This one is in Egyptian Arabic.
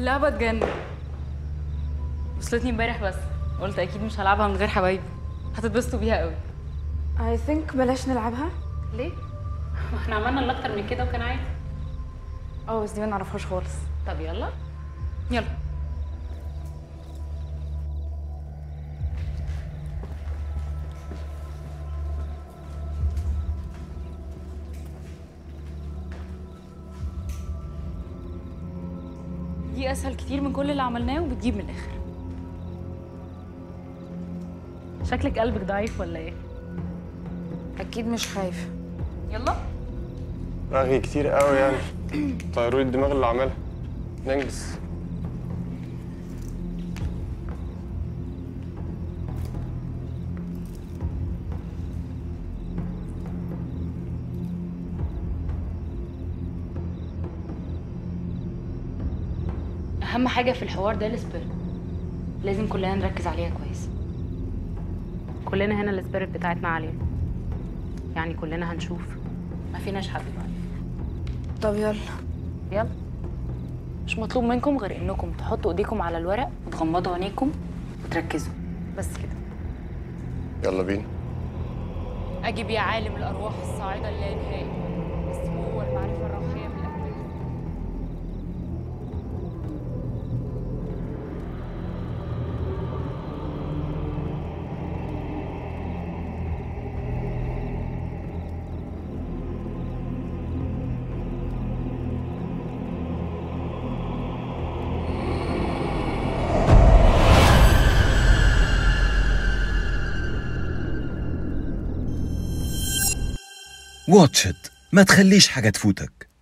اللعبة تجنن وصلتني امبارح بس قلت اكيد مش هلعبها من غير حبايبي هتتبسطوا بيها قوي I think بلاش نلعبها ليه؟ ما احنا عملنا اللي اكتر من كده وكان عادي اه بس دي ما نعرفهاش خالص طب يلا يلا دي اسهل كتير من كل اللي عملناه وبتجيب من الاخر شكلك قلبك ضعيف ولا ايه اكيد مش خايفه يلا رغي كتير قوي يعني طيروا لي الدماغ اللي عاملها ننجز اهم حاجه في الحوار ده السبيرت لازم كلنا نركز عليها كويس كلنا هنا السبيريت بتاعتنا عالية يعني كلنا هنشوف ما فيناش حد بقى طب يلا يلا مش مطلوب منكم غير انكم تحطوا ايديكم على الورق وتغمضوا عينيكم وتركزوا بس كده يلا بينا اجب يا عالم الارواح الصاعده اللا نهائي اسمه هو المعرفه الروحيه من الاكوان واتش إت ما تخليش حاجة تفوتك